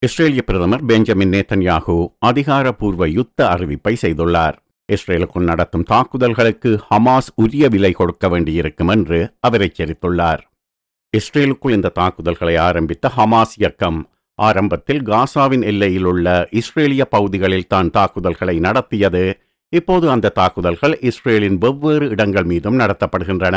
இஸ்ரேலிய பிரதமர் Benjamin Netanyahu அதிகாரப்பூர்வ யுத்த அறிவிப்பை செய்துள்ளார் இஸ்ரேலுக்குள் நடத்தும் தாக்குதல்களுக்கு ஹமாஸ் உரிய விலை கொடுக்க வேண்டியிருக்கும் என்று அவர் எச்சரித்துள்ளார் இஸ்ரேலுக்குள் இந்த தாக்குதல்களை ஆரம்பித்த ஹமாஸ் இயக்கம் ஆரம்பத்தில் காசாவின் எல்லையில் உள்ள இஸ்ரேலிய பகுதிகளில் தான் தாக்குதல்களை நடத்தியது இப்போது அந்த தாக்குதல்கள் இஸ்ரேலின் வெவ்வேறு இடங்கள் மீதும் நடத்தப்படுகின்றன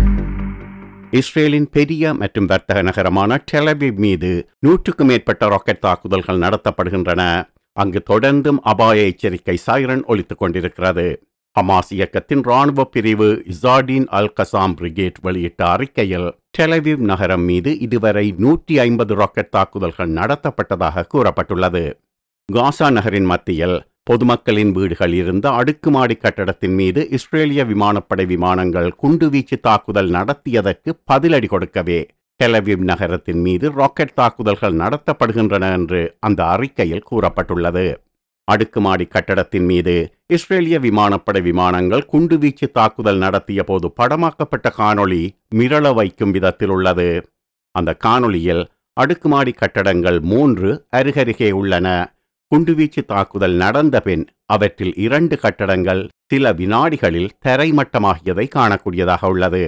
இஸ்ரேலின் பெரிய மற்றும் வர்த்தக நகரமான டெலவிவ் மீது நூற்றுக்கும் மேற்பட்ட ராக்கெட் தாக்குதல்கள் நடத்தப்படுகின்றன அங்கு தொடர்ந்தும் அபாய எச்சரிக்கை சைரன் ஒலித்துக் கொண்டிருக்கிறது ஹமாஸ் இயக்கத்தின் ராணுவ பிரிவு இசாடின் அல் கசாம் பிரிகேட் வெளியிட்ட அறிக்கையில் டெலவிவ் நகரம் மீது இதுவரை நூற்றி ஐம்பது ராக்கெட் தாக்குதல்கள் நடத்தப்பட்டதாக கூறப்பட்டுள்ளது காசா நகரின் மத்தியில் பொதுமக்களின் வீடுகள் இருந்த அடுக்குமாடி கட்டடத்தின் மீது இஸ்ரேலிய விமானப்படை விமானங்கள் குண்டுவீச்சு தாக்குதல் நடத்தியதற்கு பதிலடி கொடுக்கவே டெலவிவ் நகரத்தின் மீது ராக்கெட் தாக்குதல்கள் நடத்தப்படுகின்றன என்று அந்த அறிக்கையில் கூறப்பட்டுள்ளது அடுக்குமாடி கட்டடத்தின் மீது இஸ்ரேலிய விமானப்படை விமானங்கள் குண்டுவீச்சு தாக்குதல் நடத்திய போது படமாக்கப்பட்ட காணொளி மிரள வைக்கும் விதத்தில் உள்ளது அந்த காணொளியில் அடுக்குமாடி கட்டடங்கள் மூன்று அருகருகே உள்ளன குண்டுவீச்சு தாக்குதல் நடந்த பின் அவற்றில் இரண்டு கட்டடங்கள் சில வினாடிகளில் தரைமட்டமாகியதை காணக்கூடியதாக உள்ளது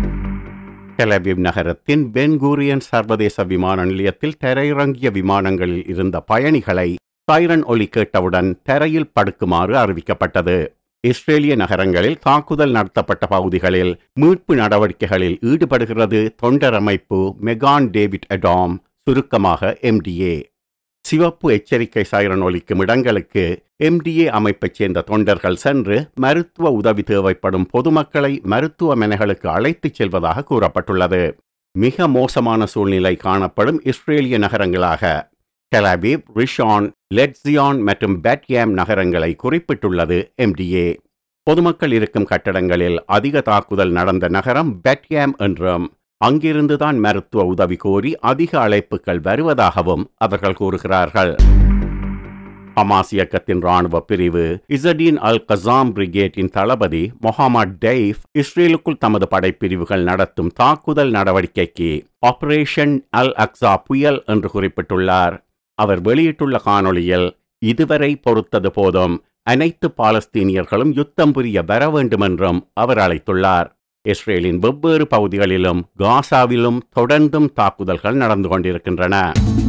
டெலவிவ் நகரத்தின் பென்கூரியன் சர்வதேச விமான நிலையத்தில் தரையிறங்கிய விமானங்களில் இருந்த பயணிகளை சைரன் ஒலி கேட்டவுடன் தரையில் படுக்குமாறு அறிவிக்கப்பட்டது இஸ்ரேலிய நகரங்களில் தாக்குதல் நடத்தப்பட்ட பகுதிகளில் மீட்பு நடவடிக்கைகளில் ஈடுபடுகிறது தொண்டர் அமைப்பு மெகான் டேவிட் அடாம் சுருக்கமாக எம்டிஏ சிவப்பு எச்சரிக்கை சைரன் ஒலிக்கும் இடங்களுக்கு எம்டிஏ அமைப்பைச் சேர்ந்த தொண்டர்கள் சென்று மருத்துவ உதவி தேவைப்படும் பொதுமக்களை மருத்துவமனைகளுக்கு அழைத்துச் செல்வதாக கூறப்பட்டுள்ளது மிக மோசமான சூழ்நிலை காணப்படும் இஸ்ரேலிய நகரங்களாக டெலாவிவ் ரிஷான் லெட்ஸியான் மற்றும் பேட்யாம் நகரங்களை குறிப்பிட்டுள்ளது எம்டிஏ பொதுமக்கள் இருக்கும் கட்டடங்களில் அதிக தாக்குதல் நடந்த நகரம் பெட்யாம் என்றும் அங்கிருந்துதான் மருத்துவ உதவி கோரி அதிக அழைப்புகள் வருவதாகவும் அவர்கள் கூறுகிறார்கள் ஹமாஸ் இயக்கத்தின் ராணுவ பிரிவு இசடீன் அல் கசாம் பிரிகேட்டின் தளபதி மொஹாமட் டெய்ஃப் இஸ்ரேலுக்குள் தமது படைப்பிரிவுகள் நடத்தும் தாக்குதல் நடவடிக்கைக்கு ஆபரேஷன் அல் அக்ஸா புயல் என்று குறிப்பிட்டுள்ளார் அவர் வெளியிட்டுள்ள காணொளியில் இதுவரை பொறுத்தது போதும் அனைத்து பாலஸ்தீனியர்களும் யுத்தம் புரிய வர வேண்டுமென்றும் அவர் அழைத்துள்ளார் இஸ்ரேலின் வெவ்வேறு பகுதிகளிலும் காசாவிலும் தொடர்ந்தும் தாக்குதல்கள் நடந்து கொண்டிருக்கின்றன